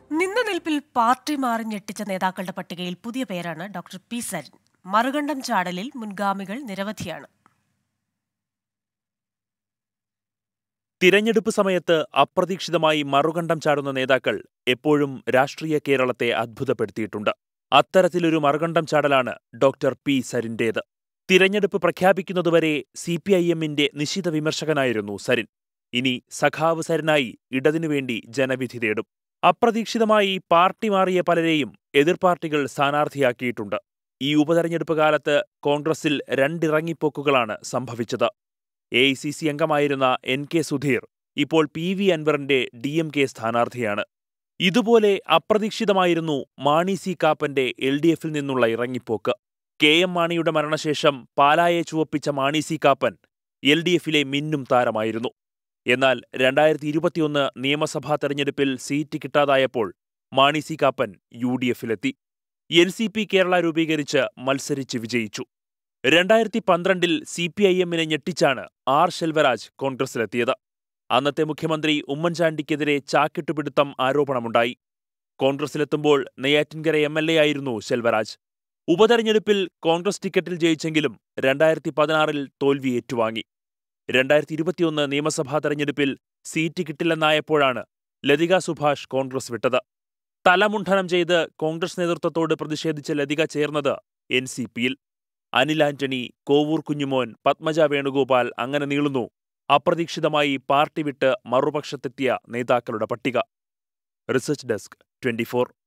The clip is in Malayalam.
നിന്ന നിൽപ്പിൽ പാർട്ടി മാറി ഞെട്ടിച്ച നേതാക്കളുടെ പട്ടികയിൽ പുതിയ പേരാണ് ഡോക്ടർ പി സരിൻ മറുകണ്ഠം ചാടലിൽ മുൻഗാമികൾ നിരവധിയാണ് തിരഞ്ഞെടുപ്പ് സമയത്ത് അപ്രതീക്ഷിതമായി മറുകണ്ഠം ചാടുന്ന നേതാക്കൾ എപ്പോഴും രാഷ്ട്രീയ കേരളത്തെ അത്ഭുതപ്പെടുത്തിയിട്ടുണ്ട് അത്തരത്തിലൊരു മറുകണ്ഠം ചാടലാണ് ഡോക്ടർ പി സരിന്റേത് തിരഞ്ഞെടുപ്പ് പ്രഖ്യാപിക്കുന്നതുവരെ സി പി ഐ എമ്മിന്റെ നിശിത വിമർശകനായിരുന്നു സരിൻ ഇനി സഖാവ് സരിനായി ഇടതിനുവേണ്ടി ജനവിധി തേടും അപ്രതീക്ഷിതമായി പാർട്ടി മാറിയ പലരെയും എതിർ പാർട്ടികൾ സ്ഥാനാർത്ഥിയാക്കിയിട്ടുണ്ട് ഈ ഉപതെരഞ്ഞെടുപ്പ് കാലത്ത് കോൺഗ്രസിൽ രണ്ടിറങ്ങിപ്പോക്കുകളാണ് സംഭവിച്ചത് എ ഐ സി സി അംഗമായിരുന്ന എൻ കെ സുധീർ ഇപ്പോൾ പി വി അൻവറിന്റെ ഡി എം കെ സ്ഥാനാർത്ഥിയാണ് ഇതുപോലെ അപ്രതീക്ഷിതമായിരുന്നു മാണി സി കാപ്പന്റെ എൽ ഡി എഫിൽ നിന്നുള്ള ഇറങ്ങിപ്പോക്ക് കെ എം മാണിയുടെ മരണശേഷം പാലായെ ചുവപ്പിച്ച Mani C Kappan L D എഫിലെ മിന്നും താരമായിരുന്നു എന്നാൽ രണ്ടായിരത്തി ഇരുപത്തിയൊന്ന് നിയമസഭാ തെരഞ്ഞെടുപ്പിൽ സീറ്റ് കിട്ടാതായപ്പോൾ Mani C Kappan U D എഫിലെത്തി എൻ സി പി കേരള രൂപീകരിച്ച് മത്സരിച്ച് വിജയിച്ചു രണ്ടായിരത്തി പന്ത്രണ്ടിൽ സി പി ഐ എമ്മിനെ ഞെട്ടിച്ചാണ് ആർ ശെൽവരാജ് കോൺഗ്രസിലെത്തിയത് അന്നത്തെ മുഖ്യമന്ത്രി ഉമ്മൻചാണ്ടിക്കെതിരെ ചാക്കിട്ടുപിടുത്തം ആരോപണമുണ്ടായി കോൺഗ്രസിലെത്തുമ്പോൾ നെയ്യാറ്റിൻകര എം എൽ എ ആയിരുന്നു ശെൽവരാജ് ഉപതെരഞ്ഞെടുപ്പിൽ കോൺഗ്രസ് ടിക്കറ്റിൽ ജയിച്ചെങ്കിലും രണ്ടായിരത്തി പതിനാറിൽ തോൽവി ഏറ്റുവാങ്ങി രണ്ടായിരത്തി ഇരുപത്തിയൊന്ന് നിയമസഭാ തെരഞ്ഞെടുപ്പിൽ സീറ്റ് കിട്ടില്ലെന്നായപ്പോഴാണ് ലതിക സുഭാഷ് കോൺഗ്രസ് വിട്ടത് തലമുണ്ഠനം ചെയ്ത് കോൺഗ്രസ് നേതൃത്വത്തോട് പ്രതിഷേധിച്ച ലതിക ചേർന്നത് എൻ സി പിയിൽ അനിൽ ആന്റണി കോവൂർ കുഞ്ഞുമോൻ പത്മജ വേണുഗോപാൽ അങ്ങനെ നീളുന്നു അപ്രതീക്ഷിതമായി പാർട്ടി വിട്ട് മറുപക്ഷത്തെത്തിയ നേതാക്കളുടെ പട്ടിക റിസർച്ച് ഡെസ്ക് ട്വന്റി